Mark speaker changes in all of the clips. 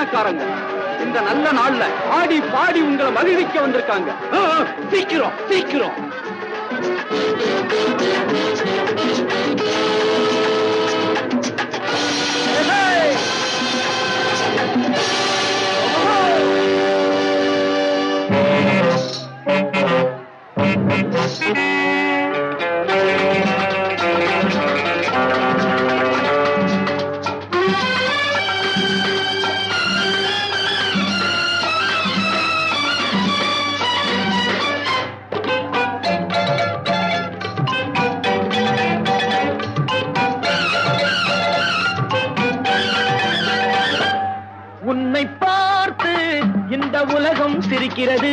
Speaker 1: சொந்தக்காரங்க இந்த நல்ல நாள்ல ஆடி பாடி உங்களை மகிழ்விக்க வந்திருக்காங்க ஆ, ஆ, சீக்கிரம் சீக்கிரம் ஏய்!
Speaker 2: உன்னை பார்த்து இந்த உலகம் சிரிக்கிறது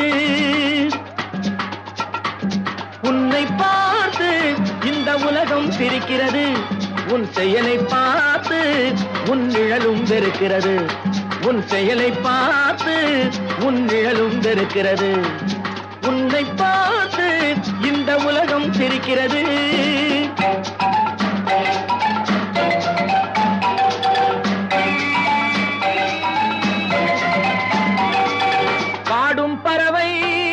Speaker 2: உன்னை பார்த்து இந்த உலகம் சிரிக்கிறது உன் செயலை பார்த்து உன் நிழலும் வெறுக்கிறது உன் செயலை பார்த்து உன் நிழலும் வெறுக்கிறது உன்னை பார்த்து இந்த உலகம் சிரிக்கிறது பாடும் பறவை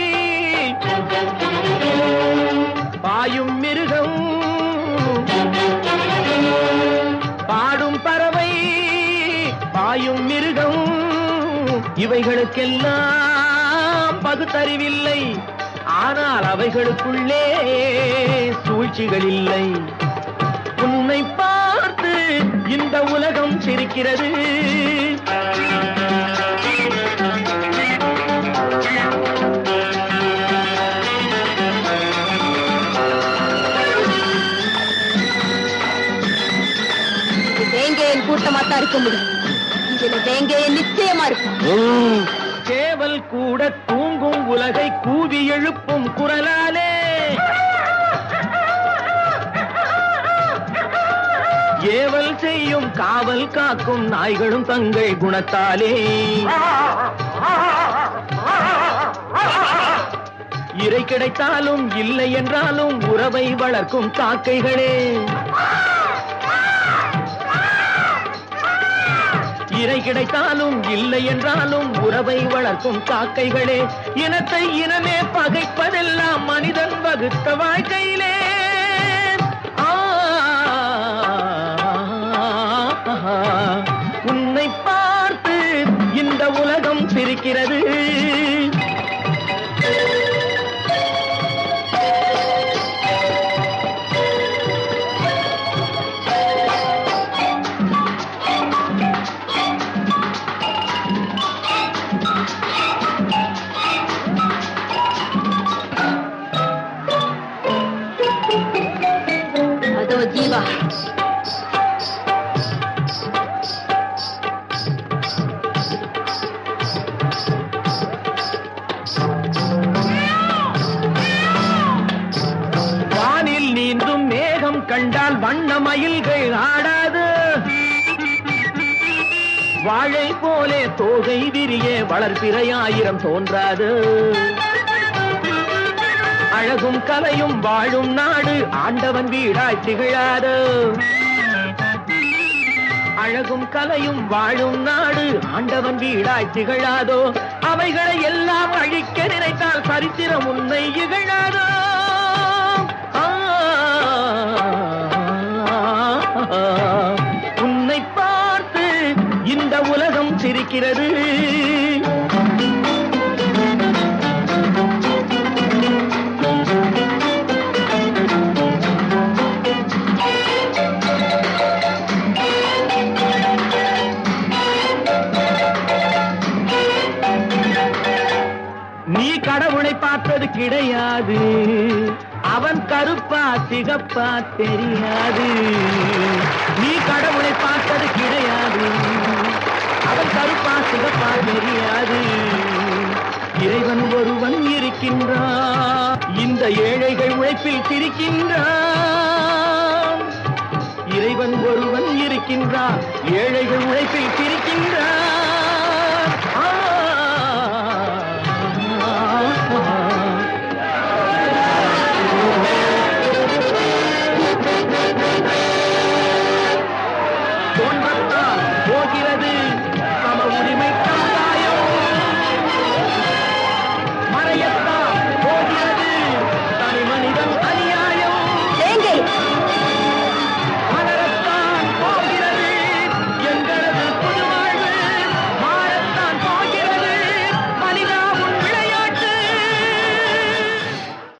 Speaker 2: பாயும் மிருகம் பாடும் பறவை பாயும் மிருகம் இவைகளுக்கெல்லாம் பகுத்தறிவில்லை ஆனால் அவைகளுக்குள்ளே சூழ்ச்சிகள் இல்லை உன்னை பார்த்து இந்த உலகம் சிரிக்கிறது
Speaker 3: இது வேங்கையன் கூட்டமா தான் இருக்க முடியும் இதுல வேங்கையன் நிச்சயமா இருக்கும்
Speaker 2: சேவல் கூட தூங்கும் உலகை கூவி எழுப்பும் குரலாலே ஏவல் செய்யும் காவல் காக்கும் நாய்களும் தங்கள் குணத்தாலே இறை கிடைத்தாலும் இல்லை என்றாலும் உறவை வளர்க்கும் காக்கைகளே இறை கிடைத்தாலும் இல்லை என்றாலும் உறவை வளர்க்கும் காக்கைகளே இனத்தை இனமே பகைப்பதெல்லாம் மனிதன் வகுத்த வாழ்க்கையிலே ஆ, உன்னை பார்த்து இந்த உலகம் சிரிக்கிறது
Speaker 3: அதோ ஜீவா
Speaker 2: வானில் நீந்தும் மேகம் கண்டால் வண்ண மயில்கள் ஆடாது வாழை போலே தோகை விரிய வளர்பிறையாயிரம் தோன்றாது அழகும் கலையும் வாழும் நாடு ஆண்டவன் வீடாய் திகழாது அழகும் கலையும் வாழும் நாடு ஆண்டவன் வீடாய் திகழாதோ அவைகளை எல்லாம் அழிக்க நினைத்தால் சரித்திரம் உன்னை இகழாதோ ஆ, உன்னை பார்த்து இந்த உலகம் சிரிக்கிறது நீ கடவுளை பார்த்தது கிடையாது அவன் கருப்பா சிகப்பா தெரியாது நீ கடவுளை பார்த்தது கிடையாது அவன் கருப்பா சிகப்பா தெரியாது இறைவன் ஒருவன் இருக்கின்றான் இந்த ஏழைகள் உழைப்பில் சிரிக்கின்றான் இறைவன் ஒருவன் இருக்கின்றான் ஏழைகள் உழைப்பில் சிரிக்கின்றான்